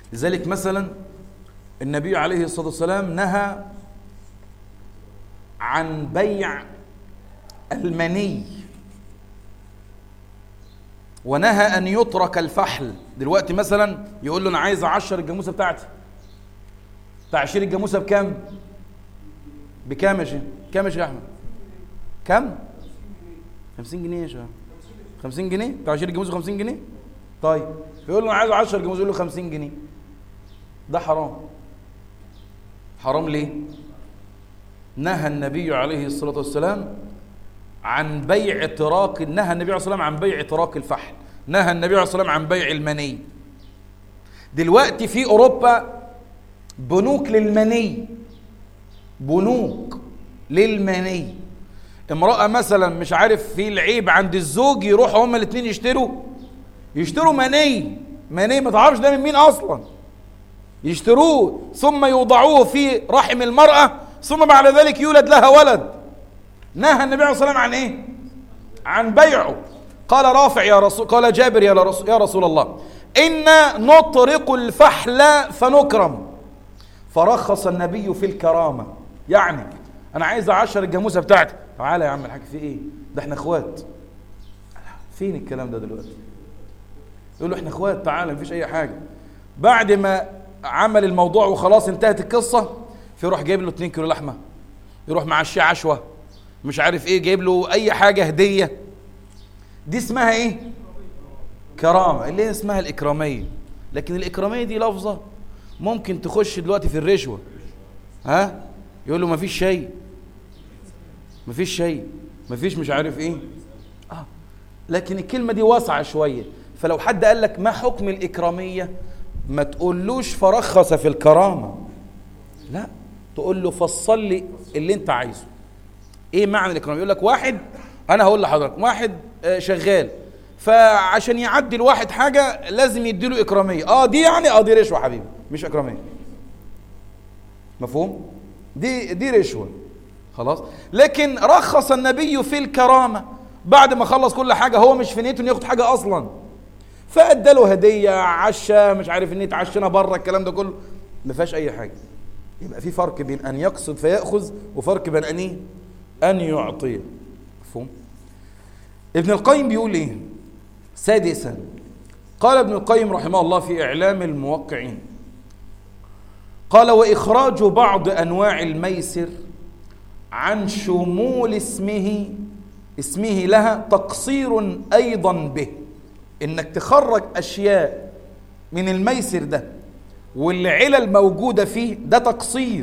لذلك مثلا النبي عليه الصلاة والسلام نهى عن بيع المني ونهى أن يترك الفحل دلوقتي مثلا يقول له أنا عايز أعشر الجاموسة بتاعتي تعشير الجاموسة بكام؟ بكام يا شيخ؟ كام يا شيخ أحمد؟ كام؟ 50 جنيه يا شيخ 50 جنيه؟ تعشير الجاموسة 50 جنيه؟ طيب يقول له أنا عايز 10 جاموسة يقول له 50 جنيه ده حرام حرام ليه؟ نهى النبي عليه الصلاة والسلام عن بيع تراك نهى النبي عليه الصلاة والسلام عن بيع تراك الفحل نهى النبي عليه الصلاة والسلام عن بيع المني دلوقتي في أوروبا بنوك للمني بنوك للمني امرأة مثلا مش عارف في العيب عند الزوج يروحوا هما الاثنين يشتروا يشتروا مني مني ما تعرفش ده من مين اصلا يشتروه ثم يوضعوه في رحم المرأة ثم بعد ذلك يولد لها ولد نهى النبي عليه الصلاة والسلام عن ايه عن بيعه قال رافع يا رسول قال جابر يا رسول, يا رسول الله إنا نطرق الفحل فنكرم فرخص النبي في الكرامة يعني أنا عايز أعشر الجاموسة بتاعتي تعالى يا عم الحاج في إيه ده إحنا إخوات فين الكلام ده دلوقتي يقول له إحنا إخوات تعالى مفيش أي حاجة بعد ما عمل الموضوع وخلاص انتهت القصة فيروح جايب له 2 كيلو لحمة يروح معشيه عشوة مش عارف ايه جايب له اي حاجة هدية دي اسمها ايه كرامة اللي هي اسمها الاكرامية لكن الاكرامية دي لفظة ممكن تخش دلوقتي في الرشوة ها يقول له مفيش شيء مفيش شيء مفيش مش عارف ايه اه لكن الكلمة دي واسعة شوية فلو حد قال لك ما حكم الإكرامية ما تقولوش فرخص في الكرامة لا تقول له فصل لي اللي انت عايزه ايه معنى الإكرامية يقول لك واحد انا هقول لحضرتك واحد آه، شغال فعشان يعدي الواحد حاجة لازم يديله إكرامية اه دي يعني اه دي رشوة حبيبي مش إكرامية مفهوم دي دي رشوة خلاص لكن رخص النبي في الكرامة بعد ما خلص كل حاجة هو مش في نيته انه ياخد حاجة أصلا فادى له هدية عشا مش عارف ان يتعشنا بره الكلام ده كله ما فيهاش أي حاجة يبقى في فرق بين أن يقصد فيأخذ وفرق بين أن إيه؟ أن يعطي مفهوم ابن القيم بيقول إيه سادسا قال ابن القيم رحمه الله في إعلام الموقعين قال وإخراج بعض أنواع الميسر عن شمول اسمه اسمه لها تقصير أيضا به إنك تخرج أشياء من الميسر ده والعلل موجودة فيه ده تقصير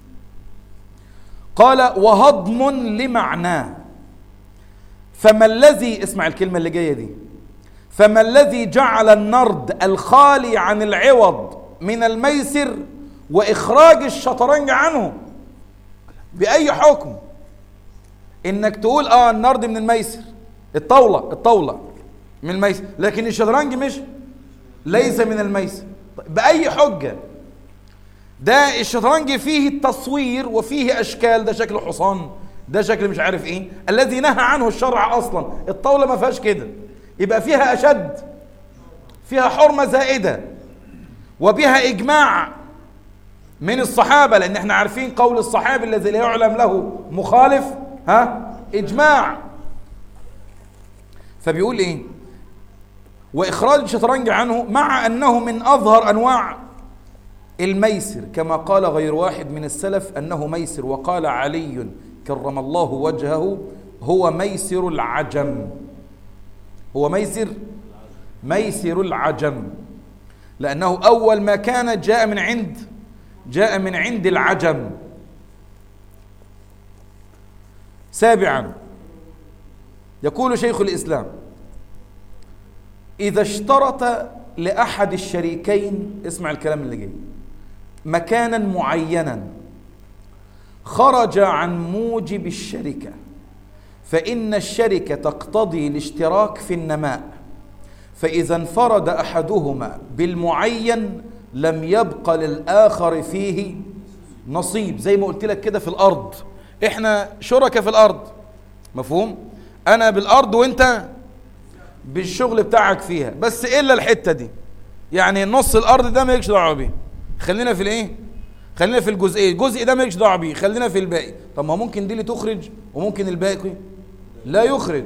قال وهضم لمعناه فما الذي اسمع الكلمة اللي جاية دي فما الذي جعل النرد الخالي عن العوض من الميسر وإخراج الشطرنج عنه بأي حكم إنك تقول آه النرد من الميسر الطاولة الطاولة من الميسر لكن الشطرنج مش ليس من الميسر طيب بأي حجة ده الشطرنج فيه التصوير وفيه أشكال ده شكل حصان ده شكل مش عارف ايه الذي نهى عنه الشرع اصلا الطاوله ما فيهاش كده يبقى فيها اشد فيها حرمه زائده وبها اجماع من الصحابه لان احنا عارفين قول الصحابي الذي لا يعلم له مخالف ها اجماع فبيقول ايه واخراج الشطرنج عنه مع انه من اظهر انواع الميسر كما قال غير واحد من السلف انه ميسر وقال علي كرم الله وجهه هو ميسر العجم هو ميسر ميسر العجم لأنه أول ما كان جاء من عند جاء من عند العجم سابعا يقول شيخ الإسلام إذا اشترط لأحد الشريكين اسمع الكلام اللي جاي مكانا معينا خرج عن موجب الشركة فإن الشركة تقتضي الاشتراك في النماء فإذا انفرد أحدهما بالمعين لم يبق للآخر فيه نصيب زي ما قلت لك كده في الأرض إحنا شركة في الأرض مفهوم؟ أنا بالأرض وأنت بالشغل بتاعك فيها بس إلا الحتة دي يعني نص الارض ده مالكش دعوه بيه خلينا في الايه خلينا في الجزئيه الجزء ده مالكش دعوه بيه خلينا في الباقي طب ما ممكن دي اللي تخرج وممكن الباقي لا يخرج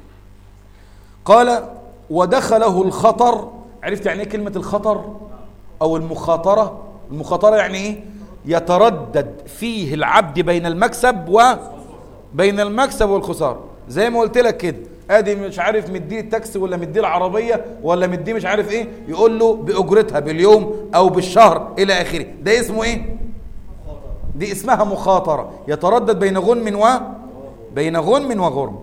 قال ودخله الخطر عرفت يعني ايه كلمه الخطر او المخاطره المخاطره يعني ايه يتردد فيه العبد بين المكسب وبين المكسب والخساره زي ما قلت لك كده ادي مش عارف مديه التاكسي ولا مديه العربيه ولا مديه مش عارف ايه يقول له باجرتها باليوم او بالشهر الى اخره ده اسمه ايه دي اسمها مخاطره يتردد بين غنم و بين غنم وغرم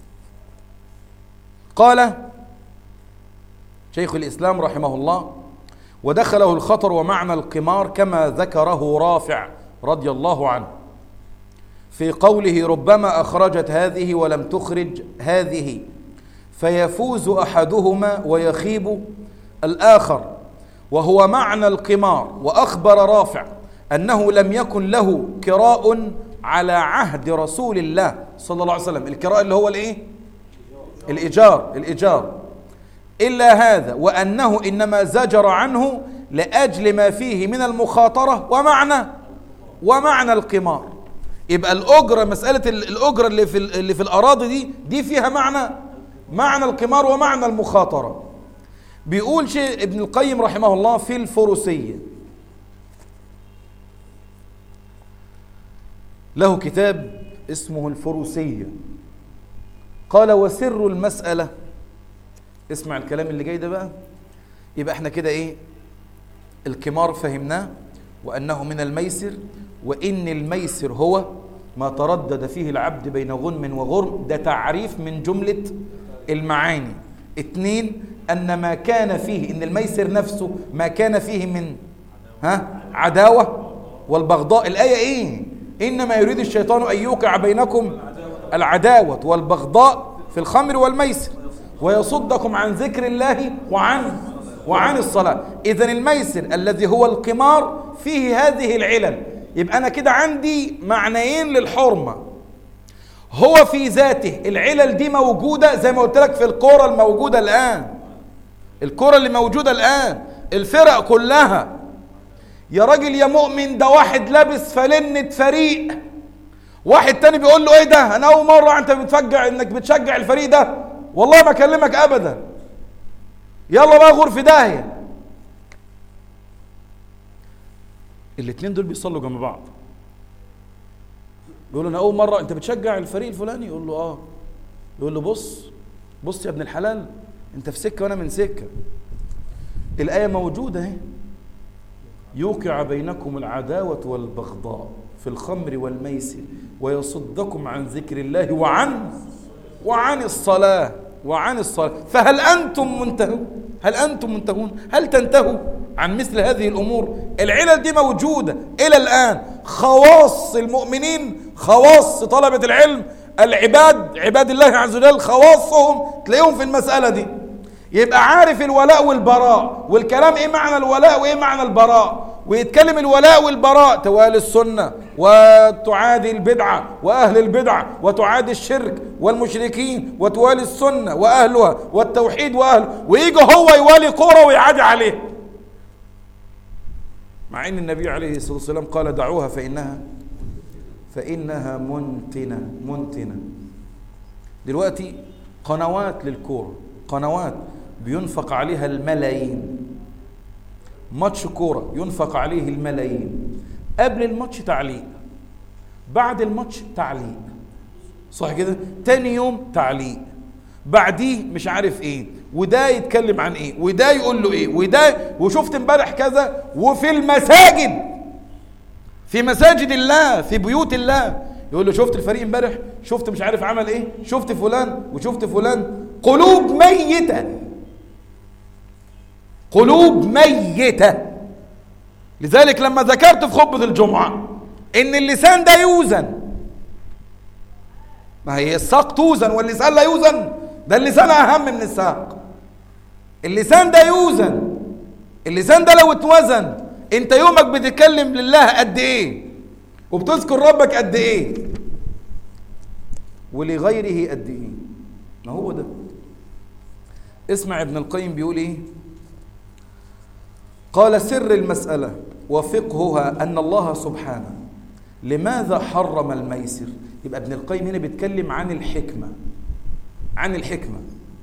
قال شيخ الاسلام رحمه الله ودخله الخطر ومعنى القمار كما ذكره رافع رضي الله عنه في قوله ربما أخرجت هذه ولم تخرج هذه فيفوز أحدهما ويخيب الآخر وهو معنى القمار وأخبر رافع أنه لم يكن له كراء على عهد رسول الله صلى الله عليه وسلم الكراء اللي هو الايه الإيجار الإيجار إلا هذا وأنه إنما زجر عنه لأجل ما فيه من المخاطرة ومعنى ومعنى القمار يبقى الأجرة مسألة الأجرة اللي في اللي في الأراضي دي دي فيها معنى معنى القمار ومعنى المخاطرة بيقول شيء ابن القيم رحمه الله في الفروسية له كتاب اسمه الفروسية قال وسر المسألة اسمع الكلام اللي جاي ده بقى يبقى احنا كده ايه القمار فهمناه وأنه من الميسر وإن الميسر هو ما تردد فيه العبد بين غنم وغرم ده تعريف من جملة المعاني اتنين أن ما كان فيه إن الميسر نفسه ما كان فيه من ها عداوة والبغضاء الآية إيه إنما يريد الشيطان أن يوقع بينكم العداوة والبغضاء في الخمر والميسر ويصدكم عن ذكر الله وعن وعن الصلاة إذا الميسر الذي هو القمار فيه هذه العلل يبقى أنا كده عندي معنيين للحرمة هو في ذاته العلل دي موجودة زي ما قلت لك في الكرة الموجودة الآن الكرة اللي موجودة الآن الفرق كلها يا راجل يا مؤمن ده واحد لابس فلنة فريق واحد تاني بيقول له ايه ده انا اول مرة انت بتفجع انك بتشجع الفريق ده والله ما اكلمك ابدا يلا بقى غور في داهية الاتنين دول بيصلوا جنب بعض بيقول له انا اول مره انت بتشجع الفريق الفلاني يقول له اه يقول له بص بص يا ابن الحلال انت في سكه وانا من سكه الايه موجوده اهي يوقع بينكم العداوه والبغضاء في الخمر والميسر ويصدكم عن ذكر الله وعن وعن الصلاه وعن الصلاه فهل انتم منتهون هل انتم منتهون هل تنتهوا عن مثل هذه الامور العلل دي موجوده الى الان خواص المؤمنين خواص طلبه العلم العباد عباد الله عز وجل خواصهم تلاقيهم في المساله دي يبقى عارف الولاء والبراء والكلام ايه معنى الولاء وايه معنى البراء ويتكلم الولاء والبراء توالي السنة وتعادي البدعة وأهل البدعة وتعادي الشرك والمشركين وتوالي السنة وأهلها والتوحيد وأهله ويجي هو يوالي كورة ويعادي عليه مع ان النبي عليه الصلاه والسلام قال دعوها فانها فانها منتنه منتنه دلوقتي قنوات للكوره قنوات بينفق عليها الملايين ماتش كوره ينفق عليه الملايين قبل الماتش تعليق بعد الماتش تعليق صح كده تاني يوم تعليق بعديه مش عارف ايه وده يتكلم عن ايه وده يقول له ايه وده وشفت امبارح كذا وفي المساجد في مساجد الله في بيوت الله يقول له شفت الفريق امبارح شفت مش عارف عمل ايه شفت فلان وشفت فلان قلوب ميتة قلوب ميتة لذلك لما ذكرت في خطبة الجمعة ان اللسان ده يوزن ما هي الساق توزن واللسان لا يوزن ده اللسان اهم من الساق اللسان ده يوزن اللسان ده لو اتوزن انت يومك بتتكلم لله قد ايه وبتذكر ربك قد ايه ولغيره قد ايه ما هو ده اسمع ابن القيم بيقول ايه قال سر المسألة وفقهها أن الله سبحانه لماذا حرم الميسر يبقى ابن القيم هنا بيتكلم عن الحكمة عن الحكمة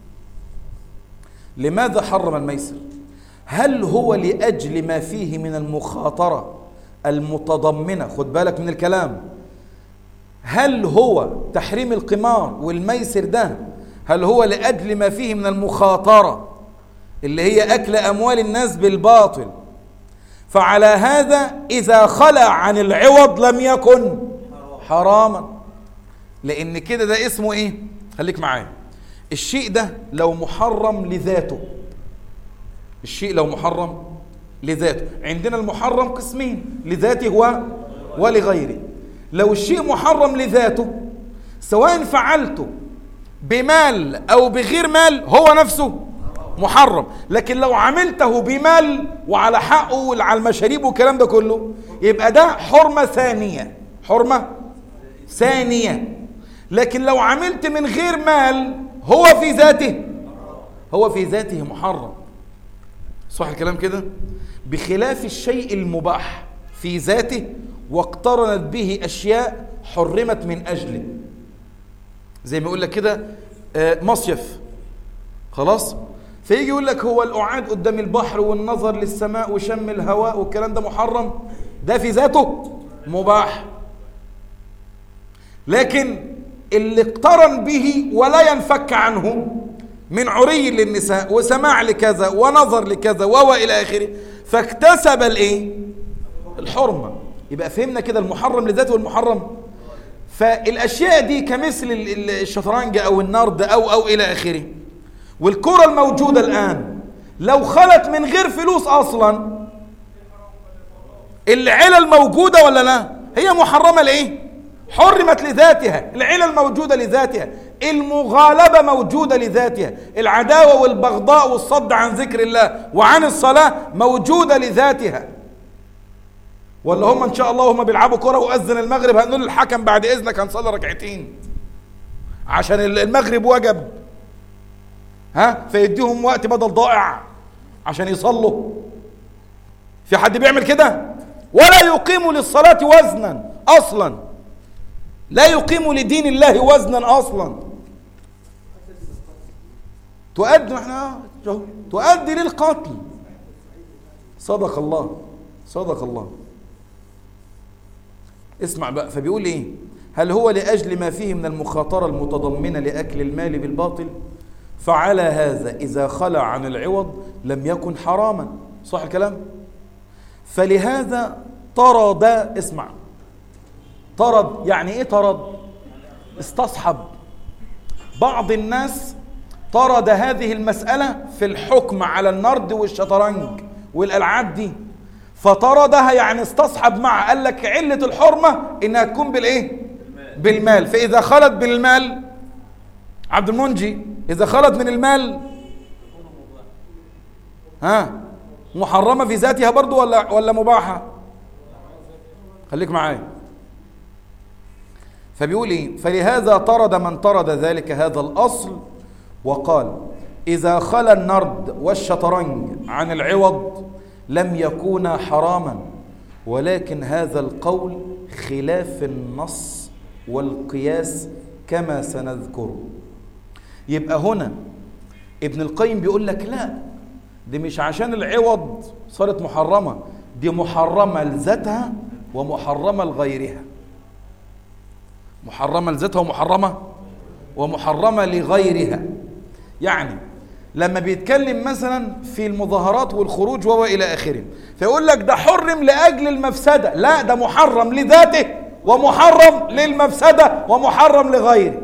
لماذا حرم الميسر هل هو لأجل ما فيه من المخاطرة المتضمنة خد بالك من الكلام هل هو تحريم القمار والميسر ده هل هو لأجل ما فيه من المخاطرة اللي هي أكل أموال الناس بالباطل فعلى هذا إذا خلع عن العوض لم يكن حراما لأن كده ده اسمه إيه خليك معايا الشيء ده لو محرم لذاته الشيء لو محرم لذاته عندنا المحرم قسمين لذاته و ولغيره لو الشيء محرم لذاته سواء فعلته بمال أو بغير مال هو نفسه محرم لكن لو عملته بمال وعلى حقه وعلى المشاريب والكلام ده كله يبقى ده حرمة ثانية حرمة ثانية لكن لو عملت من غير مال هو في ذاته هو في ذاته محرم صح الكلام كده بخلاف الشيء المباح في ذاته واقترنت به أشياء حرمت من أجله زي ما يقول لك كده مصيف خلاص فيجي يقول لك هو القعاد قدام البحر والنظر للسماء وشم الهواء والكلام ده محرم ده في ذاته مباح لكن اللي اقترن به ولا ينفك عنه من عري للنساء وسماع لكذا ونظر لكذا وهو الى اخره فاكتسب الايه الحرمه يبقى فهمنا كده المحرم لذاته والمحرم فالاشياء دي كمثل الشطرنج او النرد او او الى اخره والكره الموجوده الان لو خلت من غير فلوس اصلا العلل موجوده ولا لا هي محرمه لايه حرمت لذاتها العلل موجوده لذاتها المغالبه موجوده لذاتها العداوه والبغضاء والصد عن ذكر الله وعن الصلاه موجوده لذاتها ولا هم ان شاء الله هم بيلعبوا كره واذن المغرب هنقول للحكم بعد اذنك هنصلي ركعتين عشان المغرب وجب ها فيديهم وقت بدل ضائع عشان يصلوا في حد بيعمل كده ولا يقيم للصلاة وزنا أصلا لا يقيم لدين الله وزنا أصلا تؤدي احنا تؤدي للقتل صدق الله صدق الله اسمع بقى فبيقول ايه هل هو لأجل ما فيه من المخاطرة المتضمنة لأكل المال بالباطل فعلى هذا إذا خلع عن العوض لم يكن حراما صح الكلام فلهذا طرد اسمع طرد يعني ايه طرد استصحب بعض الناس طرد هذه المسألة في الحكم على النرد والشطرنج والألعاب دي فطردها يعني استصحب مع قال لك علة الحرمة انها تكون بالايه بالمال فإذا خلت بالمال عبد المنجي إذا خلت من المال ها محرمة في ذاتها برضو ولا ولا مباحة خليك معايا فبيقول ايه فلهذا طرد من طرد ذلك هذا الأصل وقال إذا خلى النرد والشطرنج عن العوض لم يكونا حراما ولكن هذا القول خلاف النص والقياس كما سنذكره يبقى هنا ابن القيم بيقول لك لا دي مش عشان العوض صارت محرمة دي محرمة لذاتها ومحرمة لغيرها محرمة لذاتها ومحرمة ومحرمة لغيرها يعني لما بيتكلم مثلا في المظاهرات والخروج وهو إلى آخره فيقول لك ده حرم لأجل المفسدة لا ده محرم لذاته ومحرم للمفسدة ومحرم لغيره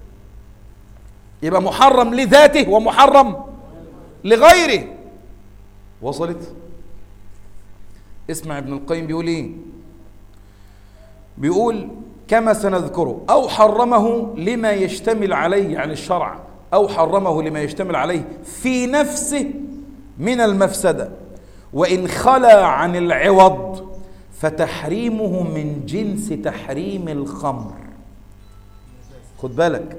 يبقى محرم لذاته ومحرم لغيره وصلت اسمع ابن القيم بيقول ايه بيقول كما سنذكره او حرمه لما يشتمل عليه يعني الشرع او حرمه لما يشتمل عليه في نفسه من المفسده وان خلا عن العوض فتحريمه من جنس تحريم الخمر خد بالك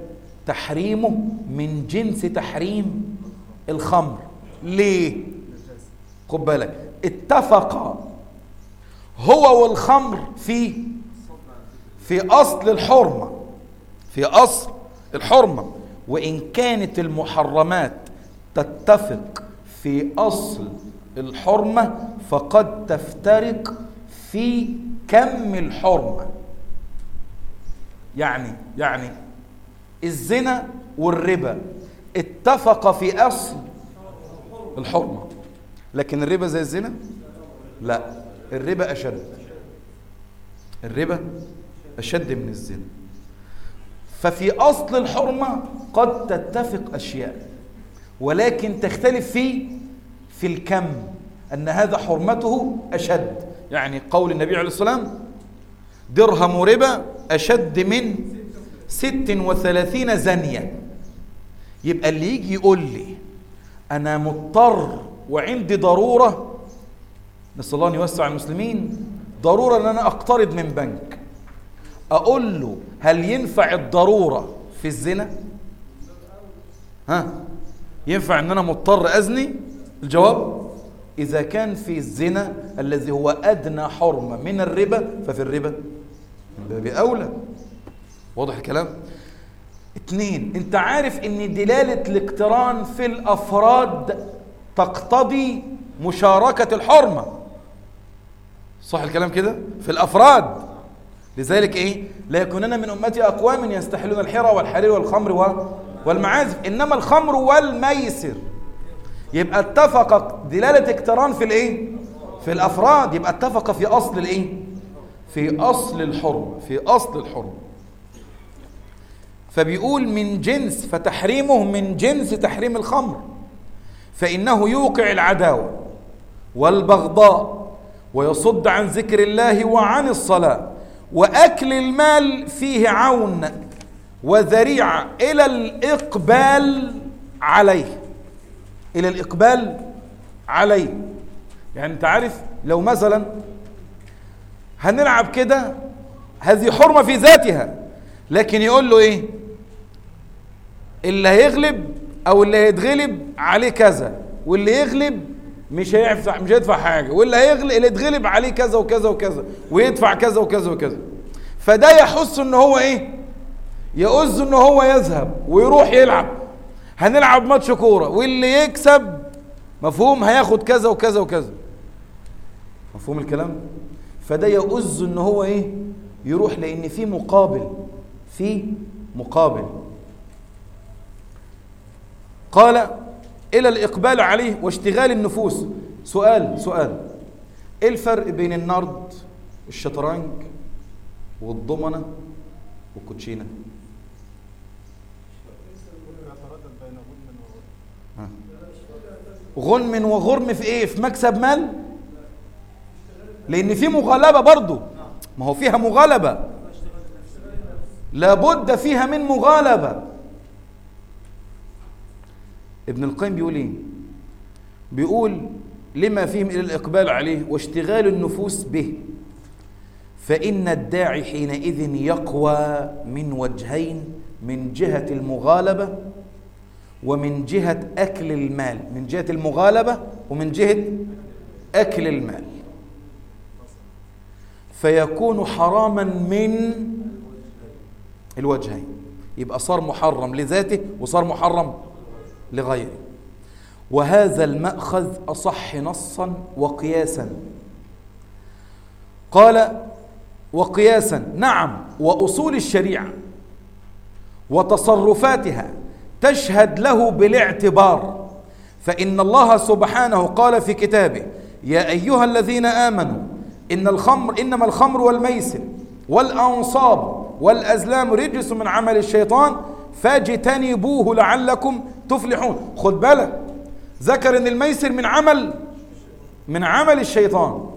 تحريمه من جنس تحريم الخمر ليه خد بالك اتفق هو والخمر في في أصل الحرمة في أصل الحرمة وإن كانت المحرمات تتفق في أصل الحرمة فقد تفترق في كم الحرمة يعني يعني الزنا والربا اتفق في أصل الحرمة لكن الربا زي الزنا لا الربا أشد الربا أشد من الزنا ففي أصل الحرمة قد تتفق أشياء ولكن تختلف في في الكم أن هذا حرمته أشد يعني قول النبي عليه الصلاة والسلام درهم ربا أشد من ست وثلاثين زنية يبقى اللي يجي يقول لي أنا مضطر وعندي ضرورة نسأل الله أن يوسع المسلمين ضرورة أن أنا أقترض من بنك أقول له هل ينفع الضرورة في الزنا؟ ها ينفع أن أنا مضطر أزني؟ الجواب إذا كان في الزنا الذي هو أدنى حرمة من الربا ففي الربا من باب أولى واضح الكلام؟ اتنين انت عارف ان دلالة الاقتران في الافراد تقتضي مشاركة الحرمة صح الكلام كده في الافراد لذلك ايه لا يكونن من امتي اقوام يستحلون الحرى والحرير والخمر والمعازف انما الخمر والميسر يبقى اتفق دلالة اقتران في الايه في الافراد يبقى اتفق في اصل الايه في اصل الحرمة في اصل الحرمة فبيقول من جنس فتحريمه من جنس تحريم الخمر فإنه يوقع العداوة والبغضاء ويصد عن ذكر الله وعن الصلاة وأكل المال فيه عون وذريعة إلى الإقبال عليه إلى الإقبال عليه يعني أنت عارف لو مثلا هنلعب كده هذه حرمة في ذاتها لكن يقول له إيه اللي هيغلب او اللي هيتغلب عليه كذا واللي يغلب مش هيدفع مش هيدفع حاجه واللي هيغلب اللي يتغلب عليه كذا وكذا وكذا ويدفع كذا وكذا وكذا فده يحس ان هو ايه يؤز ان هو يذهب ويروح يلعب هنلعب ماتش كوره واللي يكسب مفهوم هياخد كذا وكذا وكذا مفهوم الكلام فده يؤز ان هو ايه يروح لان في مقابل في مقابل قال إلى الإقبال عليه واشتغال النفوس سؤال سؤال إيه الفرق بين النرد الشطرنج والضمنة والكوتشينة غنم وغرم في ايه في مكسب مال لان في مغالبة برضو ما هو فيها مغالبة لابد فيها من مغالبة ابن القيم بيقول ايه بيقول لما فيهم الى الاقبال عليه واشتغال النفوس به فان الداعي حينئذ يقوى من وجهين من جهه المغالبه ومن جهه اكل المال من جهه المغالبه ومن جهه اكل المال فيكون حراما من الوجهين يبقى صار محرم لذاته وصار محرم لغيره وهذا المأخذ أصح نصا وقياسا قال وقياسا نعم وأصول الشريعة وتصرفاتها تشهد له بالاعتبار فإن الله سبحانه قال في كتابه يا أيها الذين آمنوا إن الخمر إنما الخمر والميسر والأنصاب والأزلام رجس من عمل الشيطان فاجتنبوه لعلكم تفلحون خد بالك ذكر ان الميسر من عمل من عمل الشيطان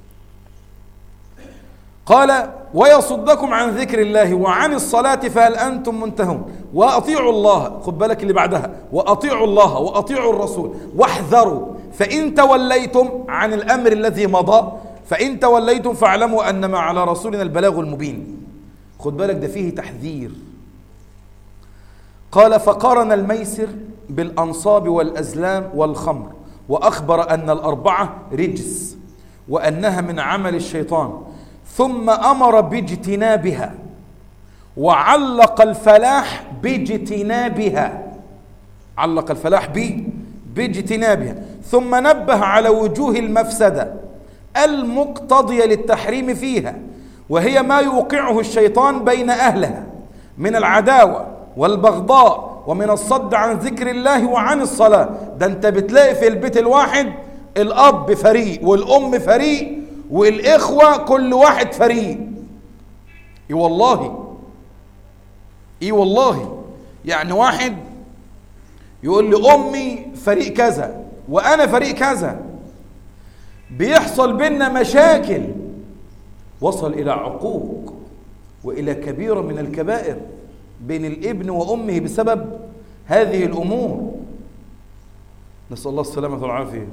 قال ويصدكم عن ذكر الله وعن الصلاة فهل أنتم منتهون وأطيعوا الله خد بالك اللي بعدها وأطيعوا الله وأطيعوا الرسول واحذروا فإن توليتم عن الأمر الذي مضى فإن توليتم فاعلموا أنما على رسولنا البلاغ المبين خد بالك ده فيه تحذير قال فقارن الميسر بالأنصاب والأزلام والخمر وأخبر أن الأربعة رجس وأنها من عمل الشيطان ثم أمر باجتنابها وعلق الفلاح باجتنابها علق الفلاح ب باجتنابها ثم نبه على وجوه المفسدة المقتضية للتحريم فيها وهي ما يوقعه الشيطان بين أهلها من العداوة والبغضاء ومن الصد عن ذكر الله وعن الصلاة ده انت بتلاقي في البيت الواحد الأب فريق والأم فريق والإخوة كل واحد فريق اي والله اي والله يعني واحد يقول لي أمي فريق كذا وأنا فريق كذا بيحصل بينا مشاكل وصل إلى عقوق وإلى كبيرة من الكبائر بين الابن وأمه بسبب هذه الأمور نسأل الله السلامة والعافية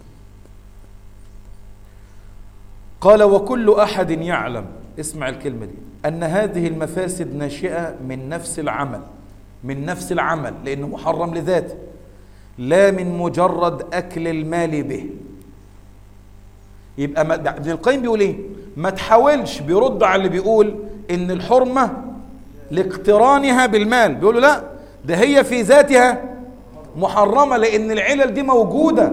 قال وكل أحد يعلم اسمع الكلمة دي أن هذه المفاسد ناشئة من نفس العمل من نفس العمل لأنه محرم لذاته لا من مجرد أكل المال به يبقى ابن القيم بيقول ايه ما تحاولش بيرد على اللي بيقول ان الحرمة لاقترانها بالمال بيقولوا لا ده هي في ذاتها محرمة لان العلل دي موجودة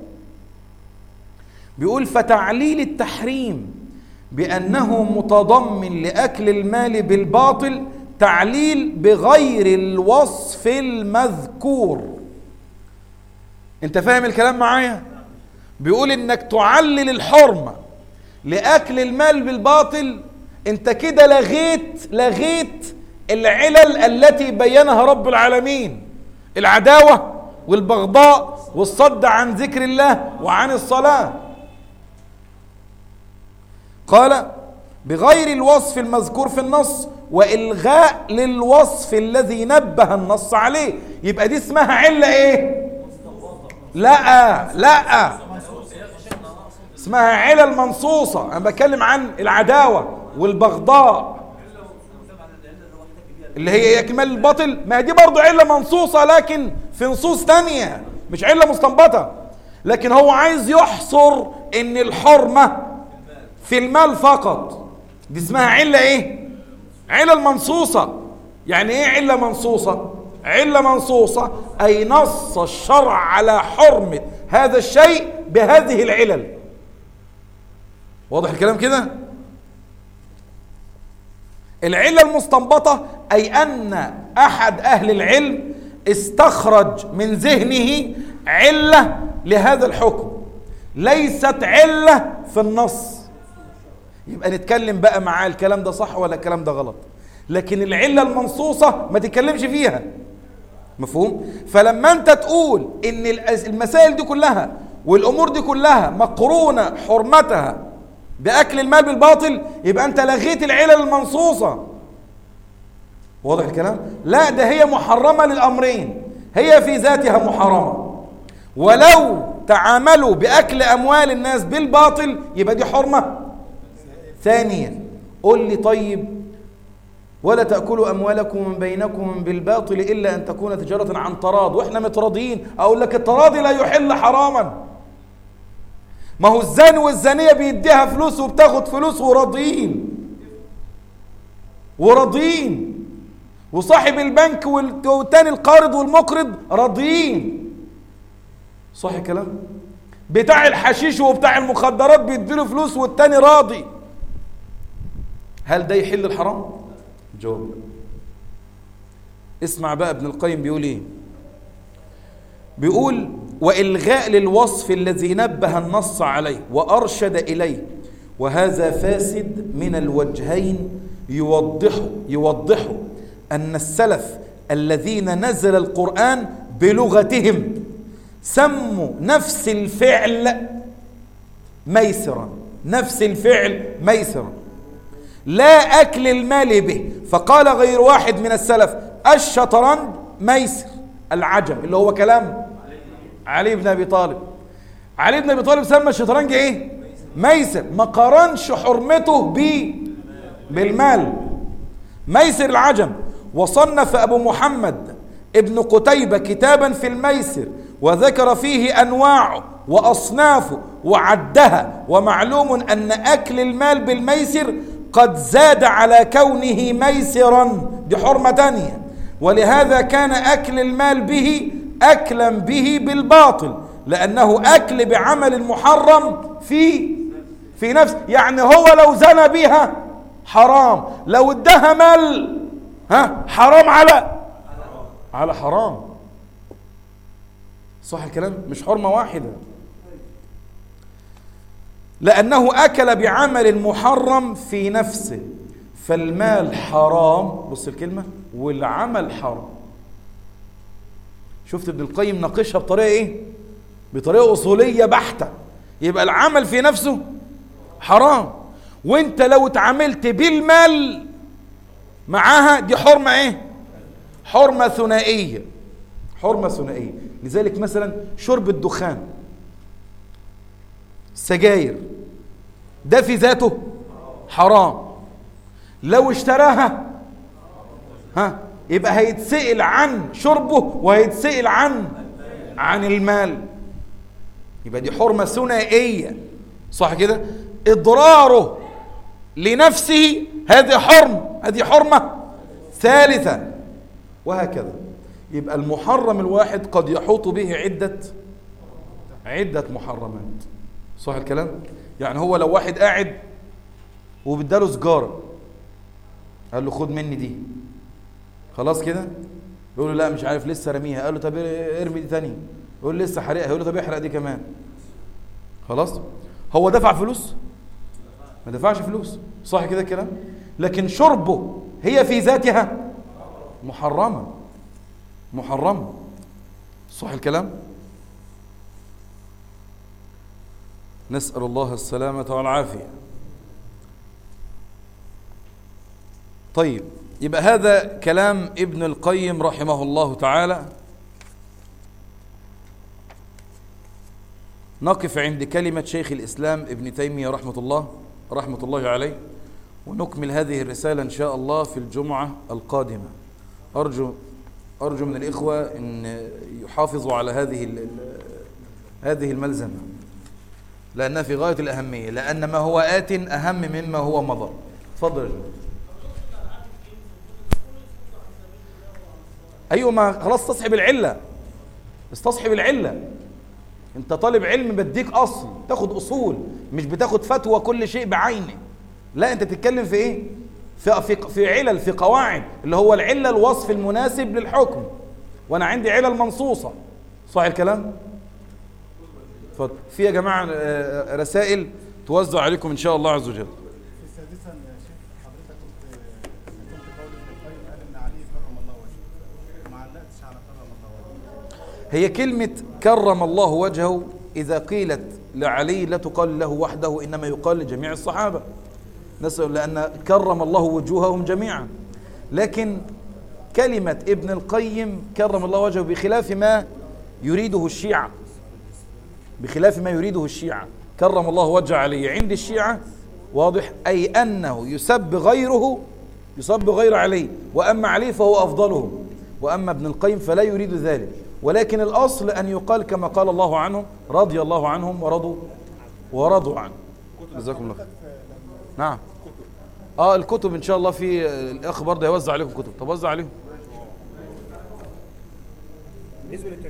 بيقول فتعليل التحريم بأنه متضمن لأكل المال بالباطل تعليل بغير الوصف المذكور انت فاهم الكلام معايا بيقول انك تعلل الحرمة لأكل المال بالباطل انت كده لغيت لغيت العلل التي بينها رب العالمين العداوة والبغضاء والصد عن ذكر الله وعن الصلاة قال بغير الوصف المذكور في النص وإلغاء للوصف الذي نبه النص عليه يبقى دي اسمها علة ايه لا لا اسمها علل منصوصة أنا بتكلم عن العداوة والبغضاء اللي هي إكمال الباطل ما دي برضو علة منصوصة لكن في نصوص تانية مش علة مستنبطة لكن هو عايز يحصر ان الحرمة في المال فقط دي اسمها علة ايه علة المنصوصة يعني ايه علة منصوصة علة منصوصة اي نص الشرع على حرمة هذا الشيء بهذه العلل واضح الكلام كده العلة المستنبطة أي أن أحد أهل العلم استخرج من ذهنه علة لهذا الحكم ليست علة في النص يبقى نتكلم بقى معاه الكلام ده صح ولا الكلام ده غلط لكن العلة المنصوصة ما تتكلمش فيها مفهوم فلما انت تقول ان المسائل دي كلها والامور دي كلها مقرونة حرمتها بأكل المال بالباطل يبقى أنت لغيت العلل المنصوصة واضح الكلام؟ لا ده هي محرمة للأمرين هي في ذاتها محرمة ولو تعاملوا بأكل أموال الناس بالباطل يبقى دي حرمة ثانيا قل لي طيب ولا تأكلوا أموالكم من بينكم بالباطل إلا أن تكون تجارة عن تراض وإحنا متراضين أقول لك التراضي لا يحل حراما ما هو الزاني والزانية بيديها فلوس وبتاخد فلوس وراضيين وراضيين وصاحب البنك والتاني القارض والمقرض راضيين صح الكلام بتاع الحشيش وبتاع المخدرات بيديله فلوس والتاني راضي هل ده يحل الحرام جواب اسمع بقى ابن القيم بيقول ايه بيقول والغاء للوصف الذي نبه النص عليه وارشد اليه وهذا فاسد من الوجهين يوضح يوضح ان السلف الذين نزل القران بلغتهم سموا نفس الفعل ميسرا نفس الفعل ميسرا لا اكل المال به فقال غير واحد من السلف الشطرنج ميسر العجم اللي هو كلام علي بن ابي طالب علي بن ابي طالب سمى الشطرنج ايه ميسر ما قارنش حرمته ب بالمال ميسر العجم وصنف ابو محمد ابن قتيبة كتابا في الميسر وذكر فيه انواعه وأصنافه وعدها ومعلوم أن أكل المال بالميسر قد زاد على كونه ميسرا دي حرمة تانية ولهذا كان أكل المال به أكلا به بالباطل لأنه أكل بعمل محرم في في نفس يعني هو لو زنى بها حرام لو ادها مال ها حرام على على حرام صح الكلام مش حرمة واحدة لأنه أكل بعمل محرم في نفسه فالمال حرام بص الكلمة والعمل حرام شفت ابن القيم ناقشها بطريقة ايه بطريقة أصولية بحتة يبقى العمل في نفسه حرام وانت لو اتعاملت بالمال معاها دي حرمة ايه حرمة ثنائية حرمة ثنائية لذلك مثلا شرب الدخان السجاير ده في ذاته حرام لو اشتراها ها يبقى هيتسئل عن شربه وهيتسئل عن عن المال يبقى دي حرمة ثنائية صح كده إضراره لنفسه هذه حرم هذه حرمة ثالثة وهكذا يبقى المحرم الواحد قد يحوط به عدة عدة محرمات صح الكلام يعني هو لو واحد قاعد وبداله سجارة قال له خد مني دي خلاص كده يقول له لا مش عارف لسه رميها قال له طب ارمي دي تاني يقول لسه حرقها يقول له طب احرق دي كمان خلاص هو دفع فلوس ما دفعش فلوس صح كده الكلام لكن شربه هي في ذاتها محرمة محرمة صح الكلام نسأل الله السلامة والعافية طيب يبقى هذا كلام ابن القيم رحمه الله تعالى نقف عند كلمة شيخ الإسلام ابن تيمية رحمة الله رحمة الله عليه ونكمل هذه الرسالة إن شاء الله في الجمعة القادمة أرجو أرجو من الإخوة أن يحافظوا على هذه هذه الملزمة لأنها في غاية الأهمية لأن ما هو آت أهم مما هو مضى تفضل يا جماعة أيوة ما خلاص تصحب العلة استصحب العلة انت طالب علم بديك اصل تاخد اصول مش بتاخد فتوى كل شيء بعينه لا انت تتكلم في ايه في في في علل في قواعد اللي هو العله الوصف المناسب للحكم وانا عندي علل منصوصه صح الكلام اتفضل في يا جماعه رسائل توزع عليكم ان شاء الله عز وجل في السادسة يا شيخ حضرتك كنت كنت قول ابن القيم قال ان علي كرم الله وجهه ما علقتش على كرم الله وجهه هي كلمة كرم الله وجهه إذا قيلت لعلي لا تقال له وحده إنما يقال لجميع الصحابة نسأل لأن كرم الله وجوههم جميعا لكن كلمة ابن القيم كرم الله وجهه بخلاف ما يريده الشيعة بخلاف ما يريده الشيعة كرم الله وجه علي عند الشيعة واضح أي أنه يسب غيره يسب غير علي وأما علي فهو أفضلهم وأما ابن القيم فلا يريد ذلك ولكن الأصل أن يقال كما قال الله عنهم رضي الله عنهم ورضوا ورضوا عنه جزاكم الله خير نعم اه الكتب ان شاء الله في الاخ برضه يوزع عليكم كتب طب وزع عليهم بالنسبه للتكفير